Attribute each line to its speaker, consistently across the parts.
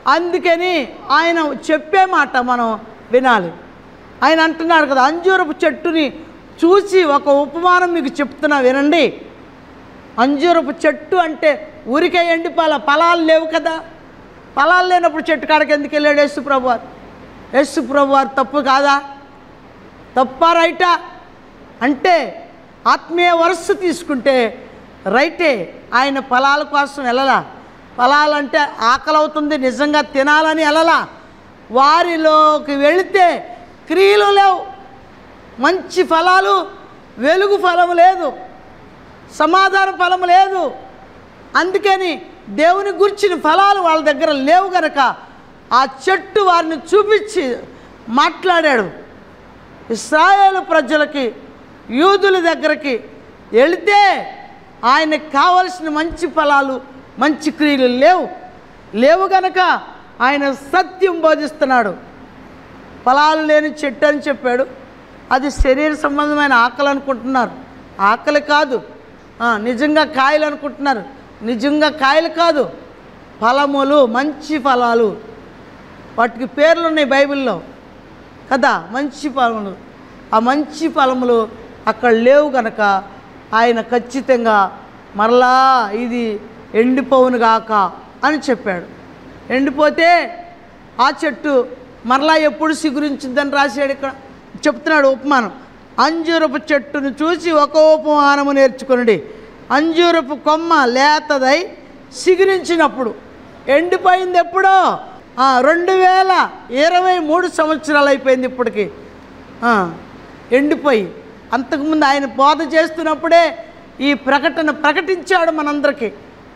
Speaker 1: అందుకని ఆయన చెప్పే మాట మనం వినాలి ఆయన అంటున్నాడు కదా అంజూరపు చెట్టుని చూసి ఒక ఉపమానం మీకు చెప్తున్నా వినండి అంజూరపు చెట్టు అంటే ఊరికే ఎండిపాల ఫలాలు లేవు కదా ఫలాలు లేనప్పుడు చెట్టు కాడకి ఎందుకు వెళ్ళాడు యేసు ప్రభు వారు యేసు ప్రభు వారు తప్పు కాదా తప్పా రైటా అంటే ఆత్మీయ వరుస తీసుకుంటే రైటే ఆయన ఫలాల కోసం వెళ్ళలా ఫలాలంటే ఆకలి అవుతుంది నిజంగా తినాలని వెళ్ళలా వారిలోకి వెళితే క్రియలు లేవు మంచి ఫలాలు వెలుగు ఫలం లేదు సమాధాన ఫలం లేదు అందుకని దేవుని గుర్చిన ఫలాలు వాళ్ళ దగ్గర లేవు గనక ఆ చెట్టు వారిని చూపించి మాట్లాడాడు ఇస్రాయేలు ప్రజలకి యూదుల దగ్గరికి వెళితే ఆయనకు కావలసిన మంచి ఫలాలు మంచి క్రియలు లేవు లేవు గనక ఆయన సత్యం బోధిస్తున్నాడు ఫలాలు లేని చెట్టు అని చెప్పాడు అది శరీర సంబంధమైన ఆకలి అనుకుంటున్నారు ఆకలి కాదు ఆ, నిజంగా కాయలు అనుకుంటున్నారు నిజంగా కాయలు కాదు ఫలములు మంచి ఫలాలు వాటికి పేర్లు ఉన్నాయి బైబిల్లో కదా మంచి ఫలములు ఆ మంచి ఫలములు అక్కడ లేవు గనక ఆయన ఖచ్చితంగా మరలా ఇది ఎండిపోవును గాక అని చెప్పాడు ఎండిపోతే ఆ చెట్టు మరలా ఎప్పుడు సిగురించిద్దని రాశాడు ఇక్కడ చెప్తున్నాడు ఉపమానం అంజూరపు చెట్టును చూసి ఒక ఉపమానము నేర్చుకునండి అంజూరపు కొమ్మ లేతదై సిగురించినప్పుడు ఎండిపోయింది ఎప్పుడో ఆ, రెండు వేల ఇరవై మూడు సంవత్సరాలు అయిపోయింది ఇప్పటికి ఆ, ఎండిపోయి అంతకుముందు ఆయన బోధ చేస్తున్నప్పుడే ఈ ప్రకటన ప్రకటించాడు మనందరికీ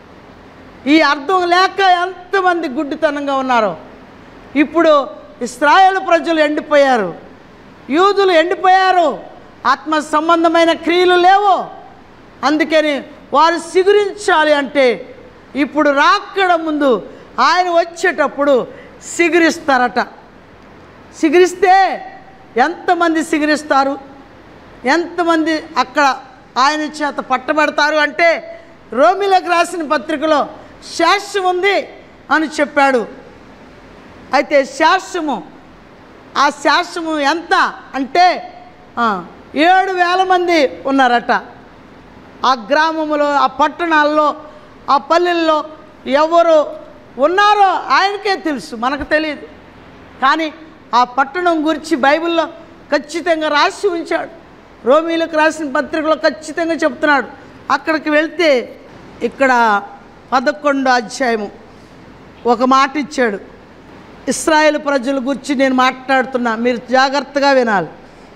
Speaker 1: ఈ అర్థం లేక ఎంతమంది గుడ్డితనంగా ఉన్నారో ఇప్పుడు ఇస్రాయేల్ ప్రజలు ఎండిపోయారు యూదులు ఎండిపోయారు ఆత్మ సంబంధమైన క్రియలు లేవు అందుకని వారు సిగురించాలి అంటే ఇప్పుడు రాక్కడ ముందు ఆయన వచ్చేటప్పుడు సిగురిస్తారట సిగురిస్తే ఎంతమంది సిగురిస్తారు ఎంతమంది అక్కడ ఆయన చేత పట్టబడతారు అంటే రోమిలకు రాసిన పత్రికలో శాస్త్రం ఉంది అని చెప్పాడు అయితే శాస్త్రము ఆ శాస్త్రము ఎంత అంటే ఆ, ఏడు వేల మంది ఉన్నారట ఆ గ్రామంలో ఆ పట్టణాల్లో ఆ పల్లెల్లో ఎవరు ఉన్నారో ఆయనకే తెలుసు మనకు తెలియదు కానీ ఆ పట్టణం గురించి బైబిల్లో ఖచ్చితంగా రాసి ఉంచాడు రోమీలకు రాసిన పత్రికలో ఖచ్చితంగా చెప్తున్నాడు అక్కడికి వెళ్తే ఇక్కడ పదకొండో అధ్యాయము ఒక మాట ఇచ్చాడు ఇస్రాయేల్ ప్రజల గురించి నేను మాట్లాడుతున్నా మీరు జాగ్రత్తగా వినాలి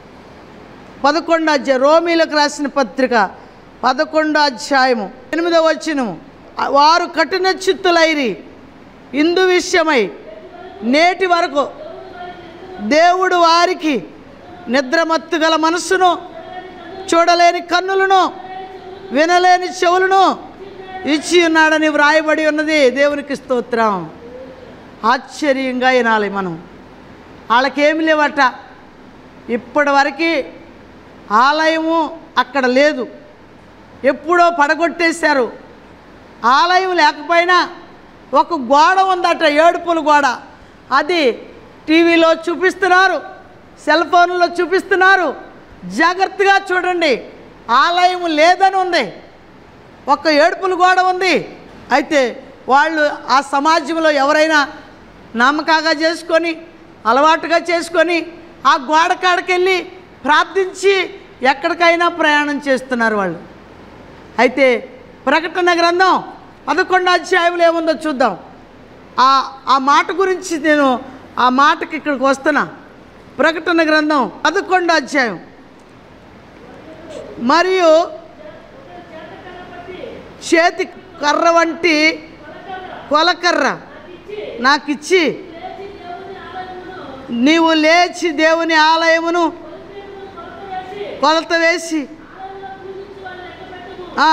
Speaker 1: పదకొండు అధ్యాయం రోమీలకు రాసిన పత్రిక పదకొండు అధ్యాయము ఎనిమిదవ వచ్చినము వారు కఠిన చిత్తులైరి ఇందు విషయమై నేటి వరకు దేవుడు వారికి నిద్రమత్తు గల మనస్సును చూడలేని కన్నులను వినలేని చెవులను ఇచ్చి ఉన్నాడని వ్రాయబడి ఉన్నది దేవునికి స్తోత్రం ఆశ్చర్యంగా వినాలి మనం వాళ్ళకేమి లేవట ఇప్పటి వరకు ఆలయము అక్కడ లేదు ఎప్పుడో పడగొట్టేశారు ఆలయం లేకపోయినా ఒక గోడ ఉందట ఏడుపుల గోడ అది టీవీలో చూపిస్తున్నారు సెల్ ఫోన్లో చూపిస్తున్నారు జాగ్రత్తగా చూడండి ఆలయం లేదని ఉంది ఒక ఏడుపుల గోడ ఉంది అయితే వాళ్ళు ఆ సమాజంలో ఎవరైనా నమ్మకంగా చేసుకొని అలవాటుగా చేసుకొని ఆ గోడ కాడకెళ్ళి ప్రార్థించి ఎక్కడికైనా ప్రయాణం చేస్తున్నారు వాళ్ళు అయితే ప్రకటన గ్రంథం పదకొండు అధ్యాయంలో ఏముందో చూద్దాం ఆ ఆ మాట గురించి నేను ఆ మాటకి ఇక్కడికి వస్తున్నా ప్రకటన గ్రంథం పదకొండు అధ్యాయం మరియు చేతి కర్ర వంటి కొలకర్ర నాకు ఇచ్చి నీవు లేచి దేవుని ఆలయమును కొలత వేసి ఆ,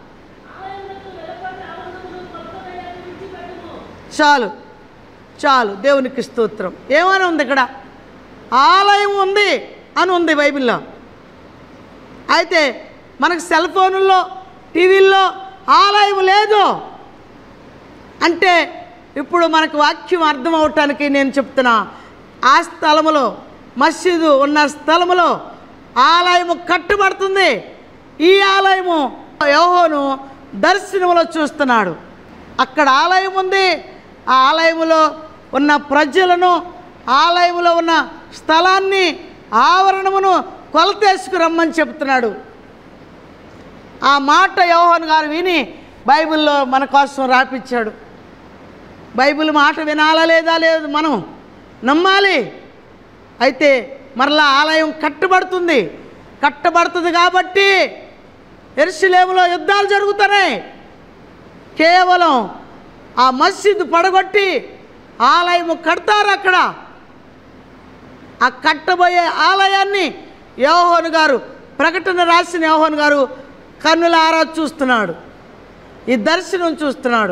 Speaker 1: చాలు చాలు దేవునికి స్తోత్రం ఏమని ఉంది ఇక్కడ ఆలయం ఉంది అని ఉంది బైబిల్లో అయితే మనకు సెల్ ఫోనుల్లో టీవీల్లో ఆలయం లేదు అంటే ఇప్పుడు మనకు వాక్యం అర్థం అవటానికి నేను చెప్తున్నా ఆ స్థలములో మసీదు ఉన్న స్థలములో ఆలయము కట్టుబడుతుంది ఈ ఆలయము యోహోను దర్శనములో చూస్తున్నాడు అక్కడ ఆలయం ఉంది ఆ ఆలయములో ఉన్న ప్రజలను ఆలయములో ఉన్న స్థలాన్ని ఆవరణమును కొలతేసుకు రమ్మని చెప్తున్నాడు ఆ మాట యోహన్ గారు విని బైబిల్లో మన కోసం రాపిచ్చాడు బైబిల్ మాట వినాలా లేదా లేదు మనం నమ్మాలి అయితే మరలా ఆలయం కట్టబడుతుంది కట్టబడుతుంది కాబట్టి ఎరుసలేములో యుద్ధాలు జరుగుతున్నాయి కేవలం ఆ మస్జిద్ పడగొట్టి ఆలయము కడతారు అక్కడ ఆ కట్టబోయే ఆలయాన్ని యోహోన్ గారు ప్రకటన రాసిన యోహోన్ గారు కన్నులారా చూస్తున్నాడు ఈ దర్శనం చూస్తున్నాడు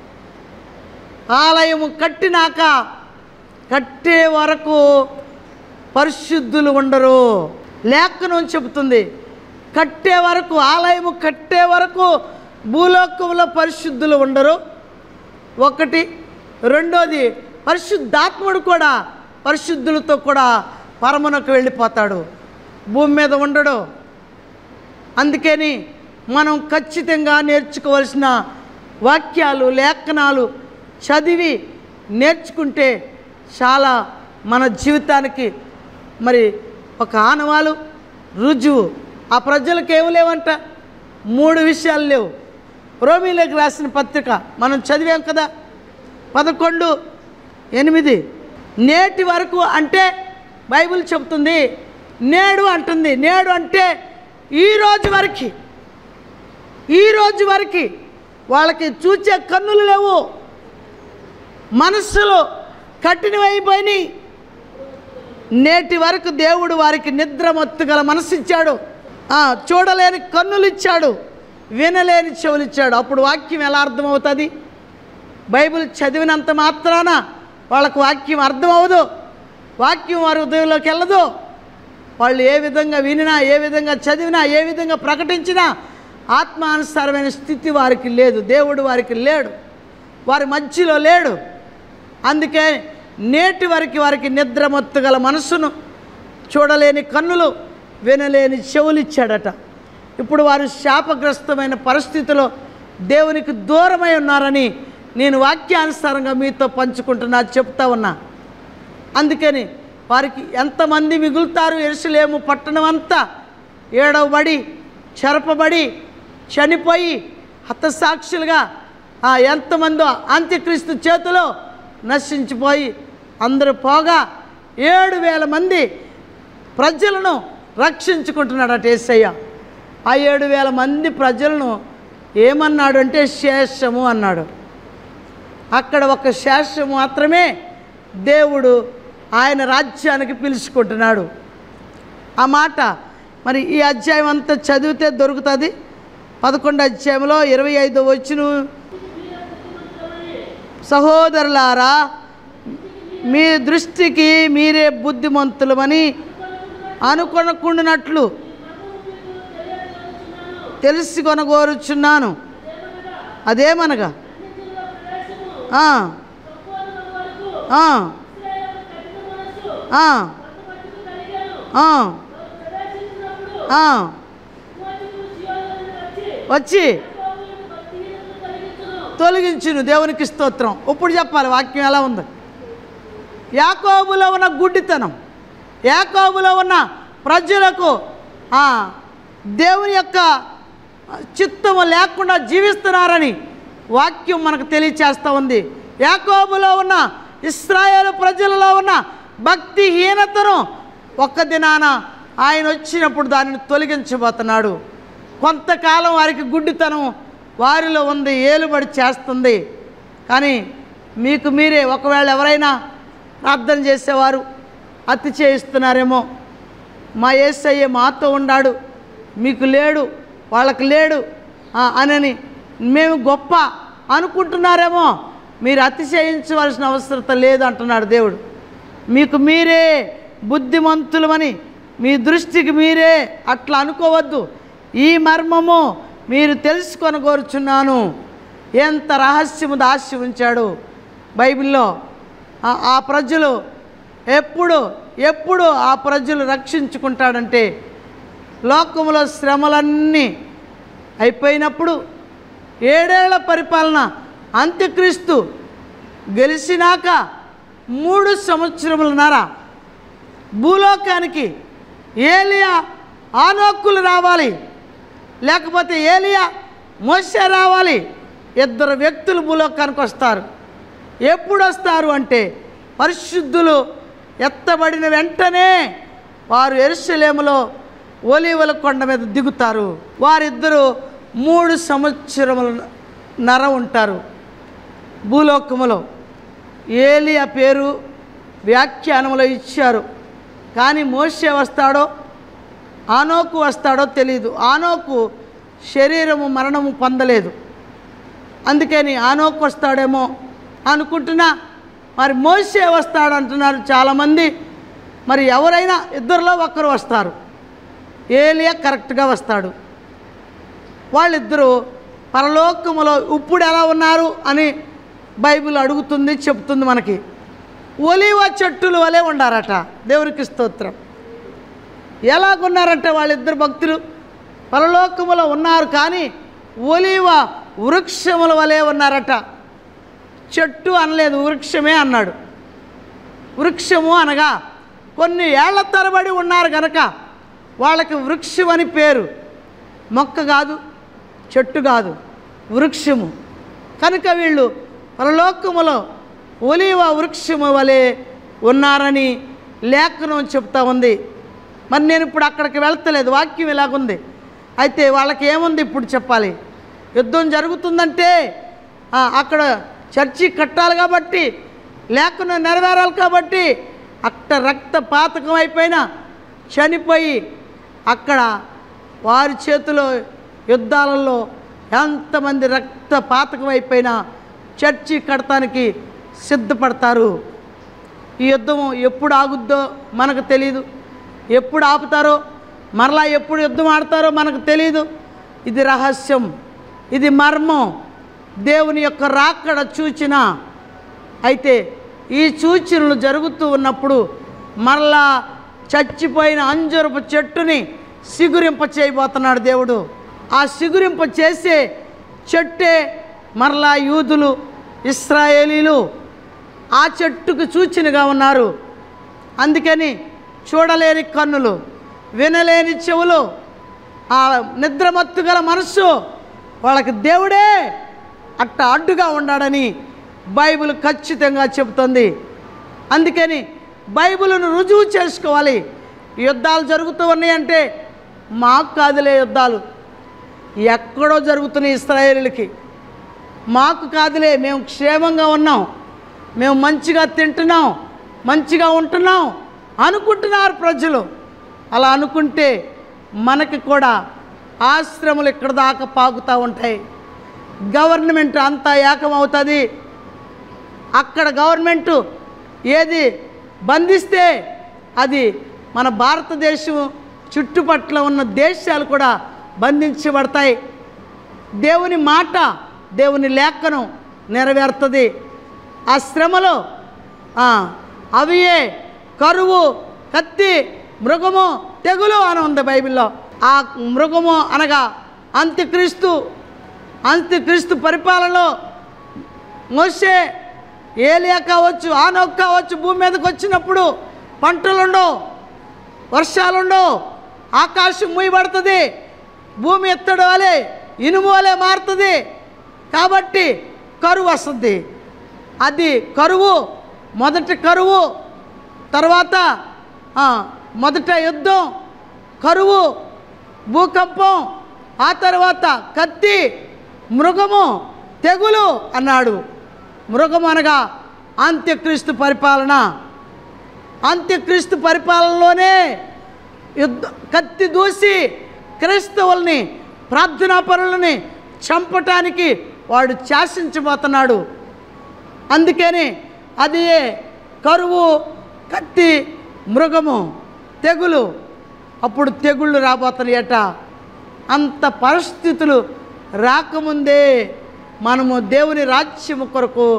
Speaker 1: ఆలయము కట్టినాక కట్టే వరకు పరిశుద్ధులు ఉండరు లేఖనం చెబుతుంది కట్టే వరకు ఆలయము కట్టే వరకు భూలోకంలో పరిశుద్ధులు ఉండరు ఒకటి రెండోది పరిశుద్ధాత్ముడు కూడా పరిశుద్ధులతో కూడా పరమునకు వెళ్ళిపోతాడు భూమి మీద ఉండడు అందుకని మనం ఖచ్చితంగా నేర్చుకోవాల్సిన వాక్యాలు లేఖనాలు చదివి నేర్చుకుంటే చాలా మన జీవితానికి మరి ఒక ఆనవాలు రుజువు ఆ ప్రజలకు ఏమి లేవంట మూడు విషయాలు లేవు రోమిలోకి రాసిన పత్రిక మనం చదివాం కదా పదకొండు ఎనిమిది నేటి వరకు అంటే బైబిల్ చెప్తుంది నేడు అంటుంది నేడు అంటే ఈ రోజు వరకు ఈ రోజు వరకు వాళ్ళకి చూచే కన్నులు లేవు మనస్సులు కఠినమైపోయినాయి నేటి వరకు దేవుడు వారికి నిద్రమత్తు గల మనసు ఇచ్చాడు ఆ, చూడలేని కన్నులు ఇచ్చాడు వినలేని చెవులు ఇచ్చాడు అప్పుడు వాక్యం ఎలా అర్థమవుతుంది బైబిల్ చదివినంత మాత్రాన వాళ్ళకు వాక్యం అర్థం అవ్వదు వాక్యం వారి హృదయంలోకి వెళ్ళదు వాళ్ళు ఏ విధంగా వినినా ఏ విధంగా చదివినా ఏ విధంగా ప్రకటించినా ఆత్మానుసారమైన స్థితి వారికి లేదు దేవుడు వారికి లేడు వారి మధ్యలో లేడు అందుకే నేటి వరకు వారికి నిద్రమత్తు గల మనస్సును చూడలేని కన్నులు వినలేని చెవులు ఇచ్చాడట ఇప్పుడు వారు శాపగ్రస్తమైన పరిస్థితిలో దేవునికి దూరమై ఉన్నారని నేను వాక్యానుసారంగా మీతో పంచుకుంటున్నా చెప్తా ఉన్నా అందుకని వారికి ఎంతమంది మిగులుతారు ఎరుసలేము పట్టణం అంతా ఏడవబడి చెరపబడి చనిపోయి హతసాక్షులుగా ఆ ఎంతమందో అంత్యక్రీస్తు చేతిలో నశించిపోయి అందరూ పోగా ఏడు వేల మంది ప్రజలను రక్షించుకుంటున్నాడట ఏసయ్య ఆ ఏడు వేల మంది ప్రజలను ఏమన్నాడు అంటే శేషము అన్నాడు అక్కడ ఒక శేషం మాత్రమే దేవుడు ఆయన రాజ్యానికి పిలుచుకుంటున్నాడు ఆ మాట మరి ఈ అధ్యాయం అంతా చదివితే దొరుకుతుంది పదకొండు అధ్యాయంలో ఇరవై ఐదు వచ్చిన సహోదరులారా మీ దృష్టికి మీరే బుద్ధిమంతులమని అనుకొనకుండానట్లు తెలిసి కొనగోరుచున్నాను అదేమనగా ఆ, ఆ, ఆ, ఆ, ఆ. వచ్చి తొలగించును దేవునికి స్తోత్రం ఇప్పుడు చెప్పాలి వాక్యం ఎలా ఉంది యాకోబులో ఉన్న గుడ్డితనం యాకోబులో ఉన్న ప్రజలకు ఆ, దేవుని యొక్క చిత్తము లేకుండా జీవిస్తున్నారని వాక్యం మనకు తెలియచేస్తూ ఉంది యాకోబులో ఉన్న ఇస్రాయేల్ ప్రజలలో ఉన్న భక్తిహీనతను ఒక్క దినాన ఆయన వచ్చినప్పుడు దానిని తొలగించబోతున్నాడు కొంతకాలం వారికి గుడ్డితనం వారిలో ఉంది ఏలుబడి చేస్తుంది కానీ మీకు మీరే ఒకవేళ ఎవరైనా ప్రార్థన చేసేవారు అతి చేయిస్తున్నారేమో మా ఏసయ్య మాతో ఉన్నాడు మీకు లేడు వాళ్ళకి లేడు ఆ, అనని మేము గొప్ప అనుకుంటున్నారేమో మీరు అతిశయించవలసిన అవసరత లేదు అంటున్నాడు దేవుడు మీకు మీరే బుద్ధిమంతులమని మీ దృష్టికి మీరే అట్లా అనుకోవద్దు ఈ మర్మము మీరు తెలుసుకొని కోరుచున్నాను ఎంత రహస్యము దాచి ఉంచాడు బైబిల్లో ఆ- ఆ ప్రజలు ఎప్పుడు ఎప్పుడు ఆ ప్రజలు రక్షించుకుంటాడంటే లోకములో శ్రమలన్నీ అయిపోయినప్పుడు ఏడేళ్ల పరిపాలన అంత్యక్రీస్తు గెలిచినాక మూడు సంవత్సరములన్నర భూలోకానికి ఏలియా ఆనోక్కులు రావాలి లేకపోతే ఏలియా మోసే రావాలి ఇద్దరు వ్యక్తులు భూలోకానికి వస్తారు ఎప్పుడు వస్తారు అంటే పరిశుద్ధులు ఎత్తబడిన వెంటనే వారు ఎరుసలేములో ఒలీవల కొండ మీద దిగుతారు వారిద్దరూ మూడు సంవత్సరముల నర ఉంటారు భూలోకములో ఏలియా పేరు వ్యాఖ్యానములో ఇచ్చారు కానీ మోసే వస్తాడో ఆనోకు వస్తాడో తెలియదు ఆనోకు శరీరము మరణము పొందలేదు అందుకని ఆనోకు వస్తాడేమో అనుకుంటున్నా మరి మోసే వస్తాడు అంటున్నారు చాలామంది మరి ఎవరైనా ఇద్దరిలో ఒకరు వస్తారు ఏలియా కరెక్ట్గా వస్తాడు వాళ్ళిద్దరూ పరలోకములో ఇప్పుడు ఎలా ఉన్నారు అని బైబిల్ అడుగుతుంది చెప్తుంది మనకి ఒలివ చెట్టుల వలె ఉండారట దేవునికి స్తోత్రం ఎలాగున్నారంటే వాళ్ళిద్దరు భక్తులు పరలోకములో ఉన్నారు కానీ ఒలివ వృక్షముల వలె ఉన్నారట చెట్టు అనలేదు వృక్షమే అన్నాడు వృక్షము అనగా కొన్ని ఏళ్ల తరబడి ఉన్నారు గనక వాళ్ళకి వృక్షం అని పేరు మొక్క కాదు చెట్టు కాదు వృక్షము కనుక వీళ్ళు పరలోకములో ఒలివ వృక్షము వలె ఉన్నారని లేఖనం చెప్తా ఉంది మరి నేను ఇప్పుడు అక్కడికి వెళ్తలేదు వాక్యం ఇలాగుంది అయితే వాళ్ళకి ఏముంది ఇప్పుడు చెప్పాలి యుద్ధం జరుగుతుందంటే ఆ, అక్కడ చర్చి కట్టాలి కాబట్టి లేఖనం నెరవేరాలి కాబట్టి అక్కడ రక్తపాతకం అయిపోయినా చనిపోయి అక్కడ వారి చేతిలో యుద్ధాలలో ఎంతమంది రక్తపాతకం అయిపోయినా చర్చి కడటానికి సిద్ధపడతారు ఈ యుద్ధం ఎప్పుడు ఆగుద్దో మనకు తెలియదు ఎప్పుడు ఆపుతారో మరలా ఎప్పుడు యుద్ధం ఆడతారో మనకు తెలియదు ఇది రహస్యం ఇది మర్మం దేవుని యొక్క రాకడ సూచన అయితే ఈ సూచనలు జరుగుతూ ఉన్నప్పుడు మరలా చచ్చిపోయిన అంజురపు చెట్టుని సిగురింప చేయబోతున్నాడు దేవుడు ఆ సిగురింప చేసే చెట్టే మరలా యూదులు ఇస్రాయేలీలు ఆ చెట్టుకు సూచనగా ఉన్నారు అందుకని చూడలేని కన్నులు వినలేని చెవులు ఆ నిద్రమత్తు గల మనస్సు వాళ్ళకి దేవుడే అట్ట అడ్డుగా ఉన్నాడని బైబిల్ ఖచ్చితంగా చెబుతుంది అందుకని బైబిల్ను రుజువు చేసుకోవాలి యుద్ధాలు జరుగుతూ ఉన్నాయంటే మాకు కాదులే యుద్ధాలు ఎక్కడో జరుగుతున్నాయి ఇస్రాయేలీలకి మాకు కాదులే మేము క్షేమంగా ఉన్నాం మేము మంచిగా తింటున్నాం మంచిగా ఉంటున్నాం అనుకుంటున్నారు ప్రజలు అలా అనుకుంటే మనకి కూడా ఆశ్రములు ఇక్కడ దాకా పాకుతూ ఉంటాయి గవర్నమెంట్ అంతా ఏకమవుతుంది అక్కడ గవర్నమెంటు ఏది బంధిస్తే అది మన భారతదేశం చుట్టుపట్ల ఉన్న దేశాలు కూడా బంధించబడతాయి దేవుని మాట దేవుని లేఖనం నెరవేరుతుంది ఆ శ్రమలో ఆ, అవియే కరువు కత్తి మృగము తెగులు అని ఉంది బైబిల్లో ఆ మృగము అనగా అంత్యక్రీస్తు అంత్యక్రీస్తు పరిపాలనలో మోసే ఏలియా కావచ్చు ఆనోక్ కావచ్చు భూమి మీదకి వచ్చినప్పుడు పంటలుండవు వర్షాలుండవు ఆకాశం మూయబడుతుంది భూమి ఎత్తడు వలె ఇనుము వలె మారుతుంది కాబట్టి కరువు వస్తుంది అది కరువు మొదటి కరువు తర్వాత ఆ, మొదట యుద్ధం కరువు భూకంపం ఆ తర్వాత కత్తి మృగము తెగులు అన్నాడు మృగం అనగా అంత్యక్రీస్తు పరిపాలన అంత్యక్రీస్తు పరిపాలనలోనే యుద్ధ కత్తి దూసి క్రైస్తవుల్ని ప్రార్థనా పరులని చంపటానికి వాడు శాసించబోతున్నాడు అందుకని అది కరువు కత్తి మృగము తెగులు అప్పుడు తెగుళ్ళు రాబోతున్నాయట అంత పరిస్థితులు రాకముందే మనము దేవుని రాజ్యము కొరకు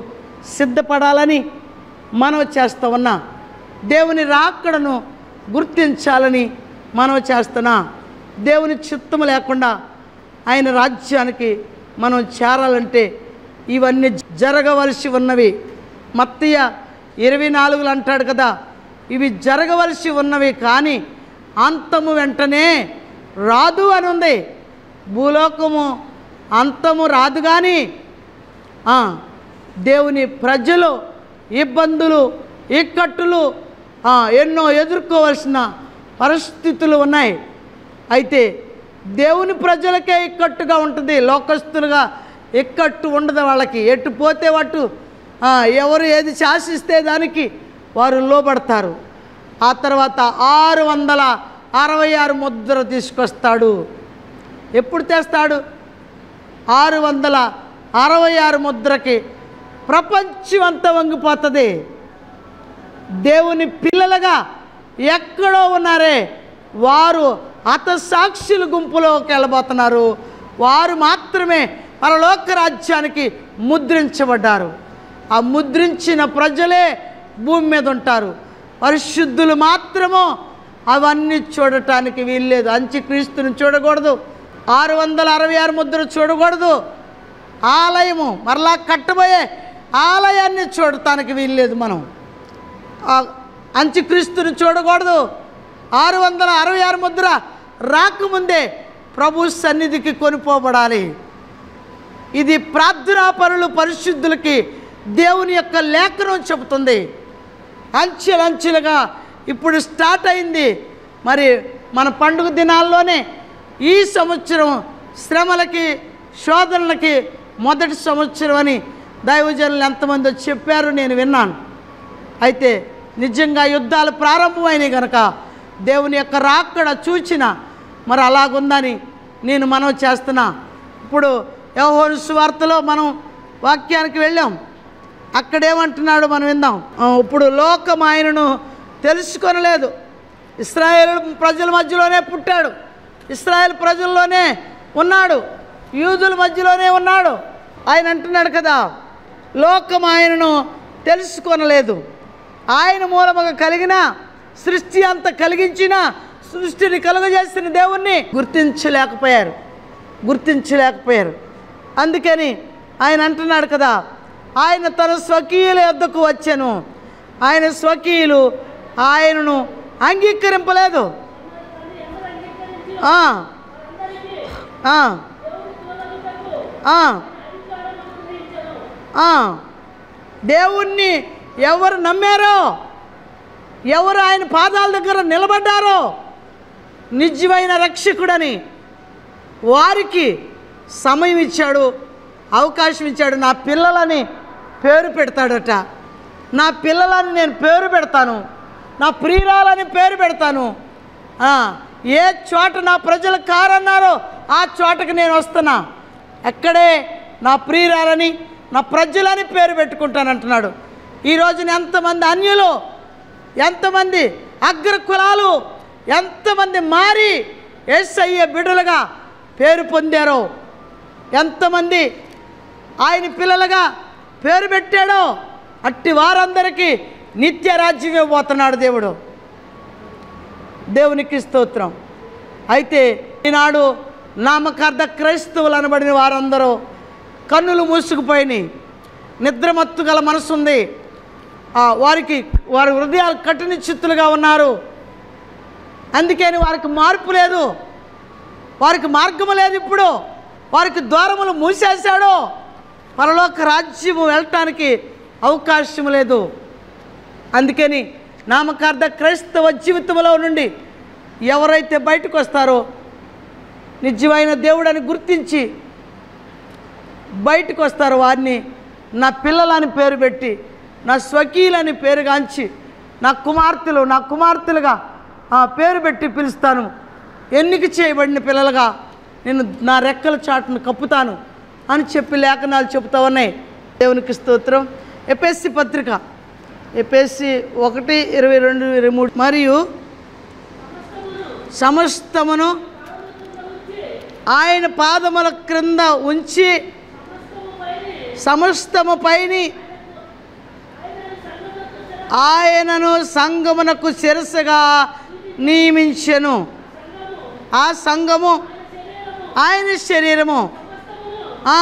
Speaker 1: సిద్ధపడాలని మనవి చేస్తూ ఉన్నా దేవుని రాకడను గుర్తించాలని మనవి చేస్తున్నా దేవుని చిత్తము లేకుండా ఆయన రాజ్యానికి మనం చేరాలంటే ఇవన్నీ జరగవలసి ఉన్నవి మత్తయ్య ఇరవై నాలుగులు అంటాడు కదా ఇవి జరగవలసి ఉన్నవి కానీ అంతము వెంటనే రాదు అని ఉంది భూలోకము అంతము రాదు కానీ ఆ, దేవుని ప్రజలు ఇబ్బందులు ఇక్కట్టులు ఆ, ఎన్నో ఎదుర్కోవాల్సిన పరిస్థితులు ఉన్నాయి అయితే దేవుని ప్రజలకే ఇక్కట్టుగా ఉంటుంది లోకస్తులుగా ఇక్కట్టు ఉండదు వాళ్ళకి ఎటు పోతే అటు ఆ, ఎవరు ఏది శాసిస్తే దానికి వారు లోబడతారు ఆ తర్వాత ఆరు వందల అరవై ఆరు ముద్ర తీసుకొస్తాడు ఎప్పుడు తెస్తాడు ఆరు వందల అరవై ఆరు ముద్రకి ప్రపంచం అంతా వంగిపోతుంది దేవుని పిల్లలుగా ఎక్కడో ఉన్నారే వారు హతసాక్షుల గుంపులోకి వెళ్ళబోతున్నారు వారు మాత్రమే పరలోక రాజ్యానికి ముద్రించబడ్డారు ఆ ముద్రించిన ప్రజలే భూమి మీద ఉంటారు పరిశుద్ధులు మాత్రము అవన్నీ చూడటానికి వీల్లేదు అంత్యక్రీస్తుని చూడకూడదు ఆరు వందల అరవై ఆరు ముద్ర చూడకూడదు ఆలయము మరలా కట్టబోయే ఆలయాన్ని చూడటానికి వీల్లేదు మనం ఆ అంత్యక్రీస్తుని చూడకూడదు ఆరు వందల అరవై ఆరు ముద్ర రాకముందే ప్రభు సన్నిధికి కొనిపోబడాలి ఇది ప్రార్థనా పరులు పరిశుద్ధులకి దేవుని యొక్క లేఖనం చెబుతుంది అంచెలంచెలుగా ఇప్పుడు స్టార్ట్ అయింది మరి మన పండుగ దినాల్లోనే ఈ సంవత్సరం శ్రమలకి శోధనలకి మొదటి సంవత్సరం అని దైవజనులు ఎంతమంది వచ్చి చెప్పారు నేను విన్నాను అయితే నిజంగా యుద్ధాలు ప్రారంభమైనాయి కనుక దేవుని యొక్క రాకడ చూచిన మరి అలాగుందని నేను మనవి చేస్తున్నా ఇప్పుడు యవహోను సువార్తలో మనం వాక్యానికి వెళ్ళాం అక్కడేమంటున్నాడు మనం విందాం ఆ, ఇప్పుడు లోకం ఆయనను తెలుసుకొనలేదు ఇస్రాయేల్ ప్రజల మధ్యలోనే పుట్టాడు ఇస్రాయేల్ ప్రజల్లోనే ఉన్నాడు యూదుల మధ్యలోనే ఉన్నాడు ఆయన అంటున్నాడు కదా లోకం ఆయనను తెలుసుకొనలేదు ఆయన మూలముగా కలిగిన సృష్టి అంత కలిగించిన సృష్టిని కలుగజేసిన దేవుణ్ణి గుర్తించలేకపోయారు గుర్తించలేకపోయారు అందుకని ఆయన అంటున్నాడు కదా ఆయన తన స్వకీయుల యొద్దకు వచ్చాను ఆయన స్వకీయులు ఆయనను అంగీకరింపలేదు ఆ, ఆ, ఆ, ఆ. దేవుణ్ణి ఎవరు నమ్మారో ఎవరు ఆయన పాదాల దగ్గర నిలబడ్డారో నిజమైన రక్షకుడని వారికి సమయం ఇచ్చాడు అవకాశం ఇచ్చాడు నా పిల్లలని పేరు పెడతాడట నా పిల్లలని నేను పేరు పెడతాను నా ప్రియురాలని పేరు పెడతాను ఆ, ఏ చోట నా ప్రజలు కారన్నారో ఆ చోటకి నేను వస్తున్నా ఎక్కడే నా ప్రియురాలని నా ప్రజలని పేరు పెట్టుకుంటానంటున్నాడు ఈ రోజున ఎంతమంది అన్యులు ఎంతమంది అగ్ర కులాలు ఎంతమంది మారి ఎస్ఐఏ బిడ్డలుగా పేరు పొందారో ఎంతమంది ఆయన పిల్లలుగా పేరు పెట్టాడో అట్టి వారందరికీ నిత్య రాజ్యం ఇవ్వబోతున్నాడు దేవుడు దేవునికి స్తోత్రం అయితే ఈనాడు నామకార్థ క్రైస్తవులు అనబడిన వారందరూ కన్నులు మూసుకుపోయినాయి నిద్రమత్తు గల మనసు ఉంది ఆ, వారికి వారి హృదయాలు కఠిన చిత్తులుగా ఉన్నారు అందుకని వారికి మార్పు లేదు వారికి మార్గము లేదు ఇప్పుడు వారికి ద్వారములు మూసేశాడు పరలోక రాజ్యము వెళ్ళటానికి అవకాశం లేదు అందుకని నామకార్థ క్రైస్తవ జీవితంలో నుండి ఎవరైతే బయటకు వస్తారో నిజమైన దేవుడని గుర్తించి బయటకు వస్తారో వారిని నా పిల్లలని పేరు పెట్టి నా స్వకీయులని పేరుగాంచి నా కుమార్తెలు నా కుమార్తెలుగా ఆ పేరు పెట్టి పిలుస్తాను ఎన్నిక చేయబడిన పిల్లలుగా నేను నా రెక్కల చాటును కప్పుతాను అని చెప్పి లేఖనాలు చెబుతా ఉన్నాయి దేవునికి స్తోత్రం ఎపిఎస్సి పత్రిక ఎపిఎస్సి ఒకటి ఇరవై రెండు ఇరవై మూడు మరియు సమస్తమును ఆయన పాదముల క్రింద ఉంచి సమస్తము పైని ఆయనను సంగమునకు శిరస్సుగా నియమించెను ఆ సంఘము ఆయన శరీరము ఆ,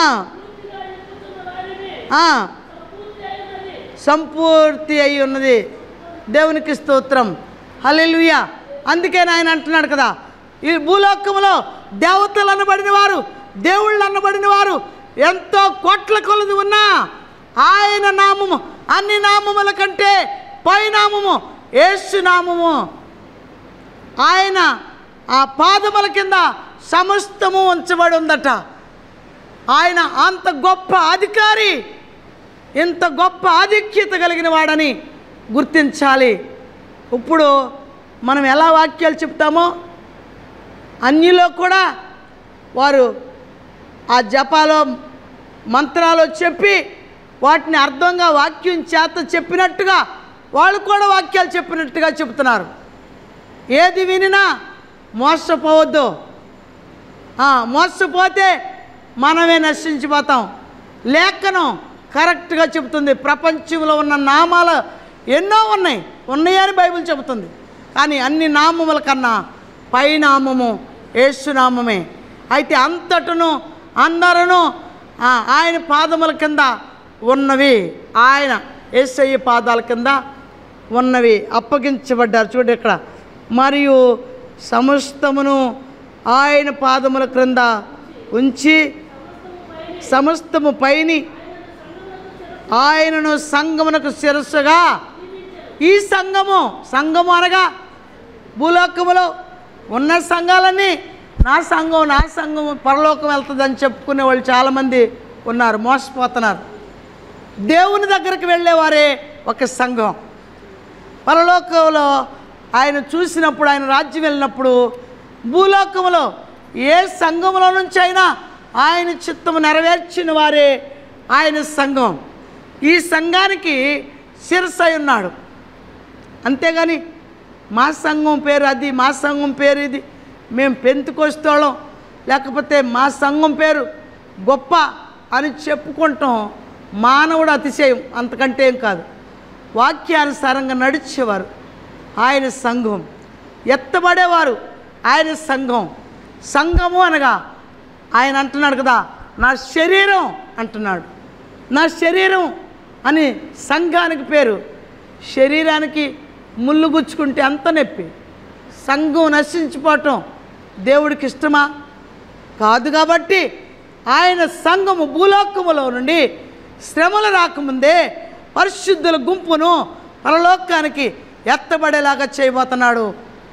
Speaker 1: ఆ, సంపూర్తి అయి ఉన్నది దేవునికి స్తోత్రం హల్లెలూయా అందుకే ఆయన అంటున్నాడు కదా ఈ భూలోకములో దేవతలు అనబడిన వారు దేవుళ్ళు అనబడిన వారు ఎంతో కోట్ల కొలది ఉన్నా ఆయన నామము అన్ని నామముల కంటే పైనామము యేసు నామము ఆయన ఆ పాదముల కింద సమస్తము ఉంచబడి ఉందట ఆయన అంత గొప్ప అధికారి ఇంత గొప్ప ఆధిక్యత కలిగిన వాడని గుర్తించాలి ఇప్పుడు మనం ఎలా వాక్యాలు చెప్తామో అన్నిలో కూడా వారు ఆ జపాలో మంత్రాలు చెప్పి వాటిని అర్థంగా వాక్యం చేత చెప్పినట్టుగా వాళ్ళు కూడా వాక్యాలు చెప్పినట్టుగా చెప్తున్నారు ఏది వినినా మోసపోవద్దు ఆ, మోసపోతే మనమే నశించిపోతాం లేఖనం కరెక్ట్గా చెబుతుంది ప్రపంచంలో ఉన్న నామాలు ఎన్నో ఉన్నాయి ఉన్నాయని బైబిల్ చెబుతుంది కానీ అన్ని నామముల కన్నా పై నామము యేసునామమే అయితే అంతటను అందరూ ఆ, ఆయన పాదముల కింద ఉన్నవి ఆయన యేసయ్య పాదాల కింద ఉన్నవి అప్పగించబడ్డారు చూడు ఇక్కడ మరియు సమస్తమును ఆయన పాదముల క్రింద ఉంచి సమస్తము పైని ఆయనను సంగమునకు శిరస్సుగా ఈ సంఘము సంఘము అనగా భూలోకములో ఉన్న సంఘాలన్నీ నా సంఘం నా సంఘం పరలోకం వెళ్తుందని చెప్పుకునే వాళ్ళు చాలామంది ఉన్నారు మోసపోతున్నారు దేవుని దగ్గరికి వెళ్ళేవారే ఒక సంఘం పరలోకంలో ఆయన చూసినప్పుడు ఆయన రాజ్యం వెళ్ళినప్పుడు భూలోకంలో ఏ సంఘంలో నుంచి అయినా ఆయన చిత్తము నెరవేర్చిన వారే ఆయన సంఘం ఈ సంఘానికి శిరసై ఉన్నాడు అంతేగాని మా సంఘం పేరు అది మా సంఘం పేరు ఇది మేము పెంతుకొస్తోళ్ళం లేకపోతే మా సంఘం పేరు గొప్ప అని చెప్పుకుంటాం మానవుడు అతిశయం అంతకంటే ఏం కాదు వాక్యానుసారంగా నడిచేవారు ఆయన సంఘం ఎత్తబడేవారు ఆయన సంఘం సంఘము అనగా ఆయన అంటున్నాడు కదా నా శరీరం అంటున్నాడు నా శరీరం అని సంఘానికి పేరు శరీరానికి ముళ్ళు గుచ్చుకుంటే అంత నొప్పి సంఘం నశించిపోవటం దేవుడికి ఇష్టమా కాదు కాబట్టి ఆయన సంఘము భూలోకములో నుండి శ్రమలు రాకముందే పరిశుద్ధుల గుంపును పరలోకానికి ఎత్తబడేలాగా చేయబోతున్నాడు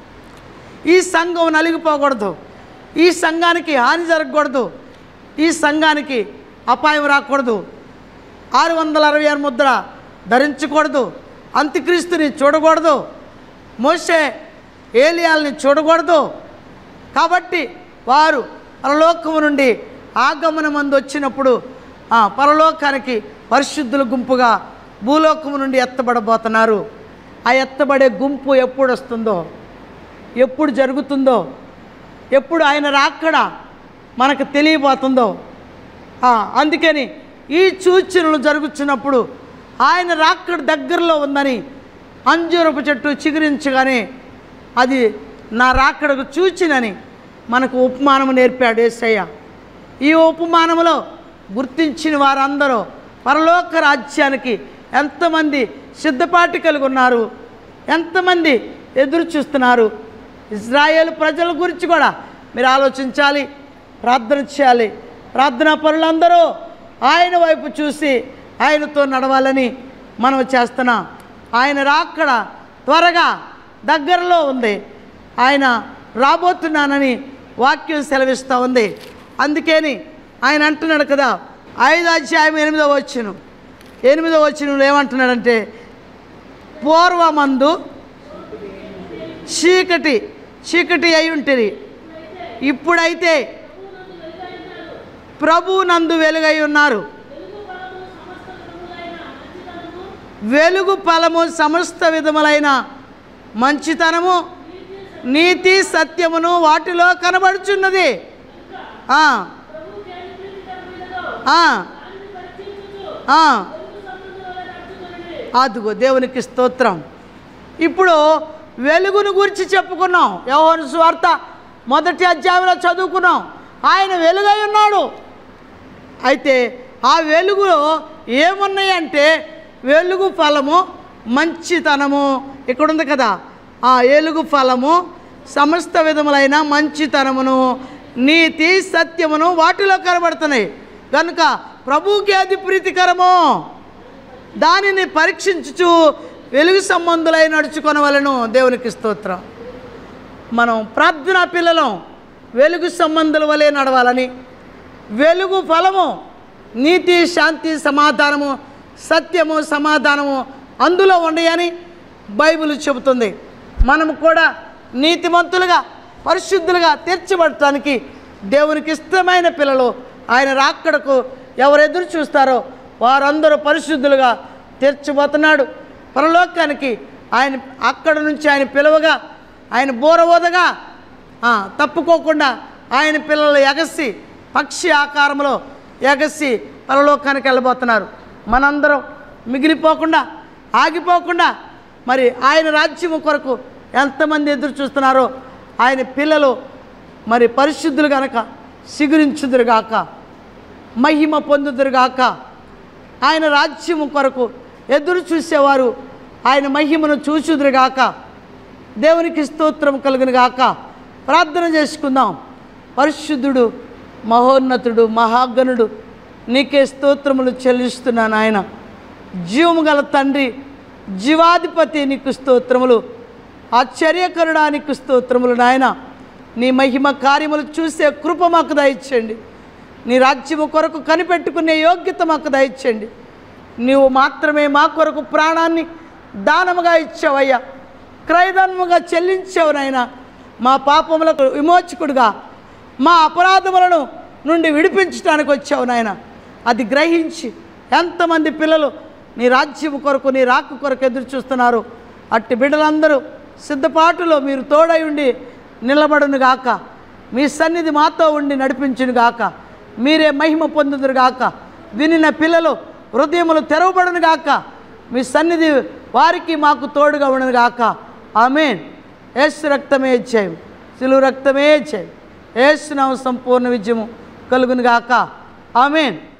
Speaker 1: ఈ సంఘం నలిగిపోకూడదు ఈ సంఘానికి హాని జరగకూడదు ఈ సంఘానికి అపాయం రాకూడదు ఆరు వందల అరవై ఆరు ముద్ర ధరించకూడదు అంత్యక్రీస్తుని చూడకూడదు మోసే ఏలియాల్ని చూడకూడదు కాబట్టి వారు పరలోకము నుండి ఆగమన మందు వచ్చినప్పుడు ఆ పరలోకానికి పరిశుద్ధుల గుంపుగా భూలోకము నుండి ఎత్తబడబోతున్నారు ఆ ఎత్తబడే గుంపు ఎప్పుడు వస్తుందో ఎప్పుడు జరుగుతుందో ఎప్పుడు ఆయన రాక్కడ మనకు తెలియబోతుందో ఆ, అందుకని ఈ సూచనలు జరుగుతున్నప్పుడు ఆయన రాక్కడ దగ్గరలో ఉందని అంజూరపు చెట్టు చిగురించగానే అది నా రాక్కడకు చూచినని మనకు ఉపమానము నేర్పాడు ఏసయ్య ఈ ఉపమానములో గుర్తించిన వారందరూ పరలోక రాజ్యానికి ఎంతమంది సిద్ధపాటు కలిగి ఉన్నారు ఎంతమంది ఎదురు చూస్తున్నారు ఇజ్రాయేల్ ప్రజల గురించి కూడా మీరు ఆలోచించాలి ప్రార్థన చేయాలి ప్రార్థనా పరులందరూ ఆయన వైపు చూసి ఆయనతో నడవాలని మనం చేస్తున్నాం ఆయన రాక్కడ త్వరగా దగ్గరలో ఉంది ఆయన రాబోతున్నానని వాక్యం సెలవిస్తూ ఉంది అందుకని ఆయన అంటున్నాడు కదా ఐదు అధ్యాయం ఎనిమిదో వచ్చును ఎనిమిదో వచ్చిన ఏమంటున్నాడంటే పూర్వమందు చీకటి చీకటి అయి ఉంటుంది ఇప్పుడైతే ప్రభు నందు వెలుగై ఉన్నారు వెలుగు ఫలము సమస్త విధములైన మంచితనము నీతి సత్యమును వాటిలో కనబడుచున్నది ఆ. ఆ. ఆ. అదిగో దేవునికి స్తోత్రం ఇప్పుడు వెలుగును గురించి చెప్పుకున్నాం యోహాను స్వార్త మొదటి అధ్యాయంలో చదువుకున్నాం ఆయన వెలుగై ఉన్నాడు అయితే ఆ వెలుగులో ఏమున్నాయంటే వెలుగు ఫలము మంచితనము ఇక్కడ ఉంది కదా ఆ వెలుగు ఫలము సమస్త విధములైన మంచితనమును నీతి సత్యమును వాటిలో కనబడుతున్నాయి కనుక ప్రభువుకి అది ప్రీతికరము దానిని పరీక్షించుచు వెలుగు సంబంధులై నడుచుకొనవలను దేవునికి స్తోత్రం మనం ప్రార్థనా పిల్లలం వెలుగు సంబంధుల వలె నడవాలని వెలుగు ఫలము నీతి శాంతి సమాధానము సత్యము సమాధానము అందులో ఉండయని బైబిల్ చెబుతుంది మనము కూడా నీతిమంతులుగా పరిశుద్ధులుగా తీర్చబడటానికి దేవునికి ఇష్టమైన పిల్లలు ఆయన రాక్కడకు ఎవరు ఎదురు చూస్తారో వారందరూ పరిశుద్ధులుగా తీర్చబోతున్నాడు పరలోకానికి ఆయన అక్కడ నుంచి ఆయన పిలువగా ఆయన బోరవోదగా ఆ, తప్పుకోకుండా ఆయన పిల్లలు ఎగసి పక్షి ఆకారంలో ఎగసి పరలోకానికి వెళ్ళబోతున్నారు మనందరం మిగిలిపోకుండా ఆగిపోకుండా మరి ఆయన రాజ్యము కొరకు ఎంతమంది ఎదురు చూస్తున్నారో ఆయన పిల్లలు మరి పరిశుద్ధులు గనక సిగురించుదురుగాక మహిమ పొందుదురుగాక ఆయన రాజ్యము కొరకు ఎదురు చూసేవారు ఆయన మహిమను చూచుదురుగాక దేవునికి స్తోత్రం కలుగును గాక ప్రార్థన చేసుకుందాం పరిశుద్ధుడు మహోన్నతుడు మహాగణుడు నీకే స్తోత్రములు చెల్లిస్తున్నాను ఆయన జీవము గల తండ్రి జీవాధిపతి నీకు స్తోత్రములు ఆశ్చర్యకరుడా నీకు స్తోత్రములు నాయన నీ మహిమ కార్యములు చూసే కృప మాకు దయచేయండి నీ రాజ్యము కొరకు కనిపెట్టుకునే యోగ్యత మాకు దయచేయండి నీవు మాత్రమే మా కొరకు ప్రాణాన్ని దానముగా ఇచ్చావయ్యా క్రయధనముగా చెల్లించావు నాయన మా పాపములకు విమోచకుడుగా మా అపరాధములను నుండి విడిపించడానికి వచ్చావు నాయన అది గ్రహించి ఎంతమంది పిల్లలు నీ రాజ్యము కొరకు నీ రాకు కొరకు ఎదురు చూస్తున్నారు అట్టి బిడ్డలందరూ సిద్ధపాటులో మీరు తోడై ఉండి నిలబడును గాక మీ సన్నిధి మాతో ఉండి నడిపించును గాక మీరే మహిమ పొందుదురు గాక వినిన పిల్లలు హృదయములు తెరవబడును గాక మీ సన్నిధి వారికి మాకు తోడుగా ఉండను గాక ఆమెన్ ఏసు రక్తమే ఇచ్చాయి సిలువు రక్తమే ఇచ్చాయి ఏసునామ సంపూర్ణ విజయము కలుగును గాక ఆమెన్